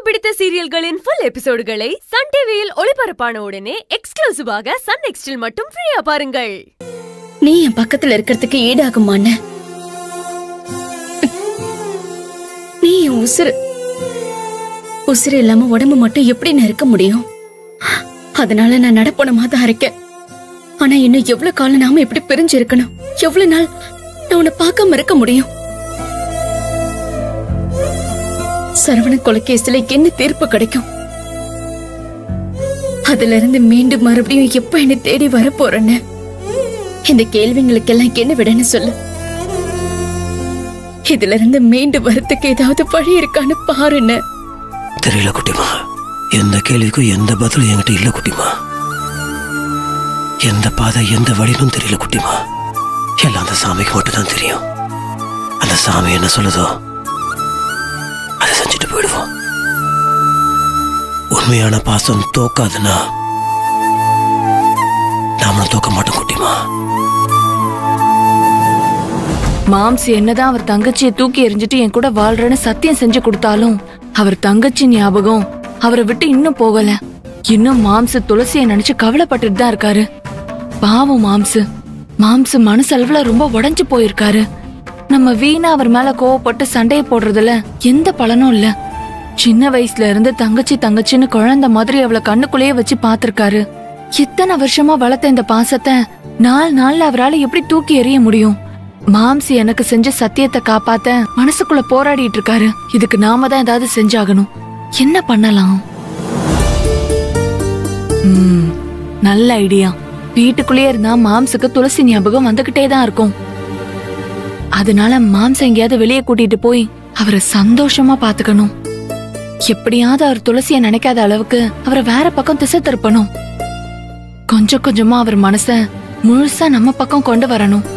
பிடித்த சீரியல்களின் full எபிசோடுகளை Sun டிவியில் ஒளிபரப்பான உடனே எக்ஸ்க்ளூசிவாக சன் நெக்ஸ்டில் மட்டும் ஃப்ரீயா பாருங்கள் நீ என் பக்கத்துல இருக்கிறதுக்கு ஈடாகுமான்னு நீ என் உசுறு உசுறு இல்லாம உடம்பு மட்டும் எப்படி இருக்க முடியும் அதனால நான் நடப்பணமா தான் இருக்கேன் ஆனா இன்னும் எவ்வளவு காலம் நாம இப்படி பிரிஞ்சு இருக்கணும் எவ்வளவு நாள் நான் உன்னை பார்க்காம இருக்க முடியும் சரவண கொலைகேசில என்ன தீர்ப்பு கிடைக்கும் அதுல இருந்து மீண்டும் மறுபடியும் எப்ப என்ன தேடி வர போறேன்னு இந்த கேள்விங்களுக்கெல்லாம் என்ன விடன்னு சொல்லு இதுல இருந்து மீண்டு வரத்துக்கு ஏதாவது வழி இருக்கான்னு பாருன்னு தெரியல குட்டிமா எந்த கேள்விக்கும் எந்த பதிலும் என்கிட்ட இல்ல குட்டிமா எந்த பாதை எந்த வழினும் தெரியல குட்டிமா எல்லாம் அந்த சாமிக்கு மட்டும் தான் தெரியும் அந்த சாமி என்ன சொல்லுதோ அதை செஞ்சுட்டு போயிடுவோம் உண்மையான பாசம் தோக்காதுன்னா நாமளும் தோக்க மாட்டோம் குட்டிமா மாம்ஸ் என்னதான் அவர் தங்கச்சியை தூக்கி எறிஞ்சிட்டு என் கூட வாழ்றேன்னு சத்தியம் செஞ்சு கொடுத்தாலும் அவர் தங்கச்சி ஞாபகம் அவரை விட்டு இன்னும் போகல இன்னும் மாம்ஸ் துளசியை நினைச்சு கவலைப்பட்டுட்டு தான் இருக்காரு பாவம் மாம்ஸ் மாம்ஸ் மனசளவுல ரொம்ப உடைஞ்சு போயிருக்காரு நம்ம வீணா அவர் மேல கோவப்பட்டு சண்டையை போடுறதுல எந்த பலனும் இல்ல சின்ன வயசுல இருந்து தங்கச்சி தங்கச்சின்னு குழந்தை மாதிரி அவளை கண்ணுக்குள்ளேயே வச்சு பாத்திருக்காரு இத்தனை வருஷமா வளர்த்த இந்த பாசத்தை நாலு நாள்ல அவரால எப்படி தூக்கி எறிய முடியும் மாம்சி எனக்கு செஞ்ச சத்தியத்தை காப்பாத்த மனசுக்குள்ள போராடிட்டு இருக்காரு இதுக்கு நாம தான் ஏதாவது செஞ்சாகணும் என்ன பண்ணலாம் ம், நல்ல ஐடியா வீட்டுக்குள்ளேயே இருந்தா மாம்சுக்கு துளசி ஞாபகம் வந்துகிட்டே தான் இருக்கும் அதனால மாம்ச எங்கேயாவது வெளியே கூட்டிட்டு போய் அவரை சந்தோஷமா பாத்துக்கணும் எப்படியாவது அவர் துளசிய நினைக்காத அளவுக்கு அவரை வேற பக்கம் திசை திருப்பணும் கொஞ்சம் கொஞ்சமா அவர் மனச முழுசா நம்ம பக்கம் கொண்டு வரணும்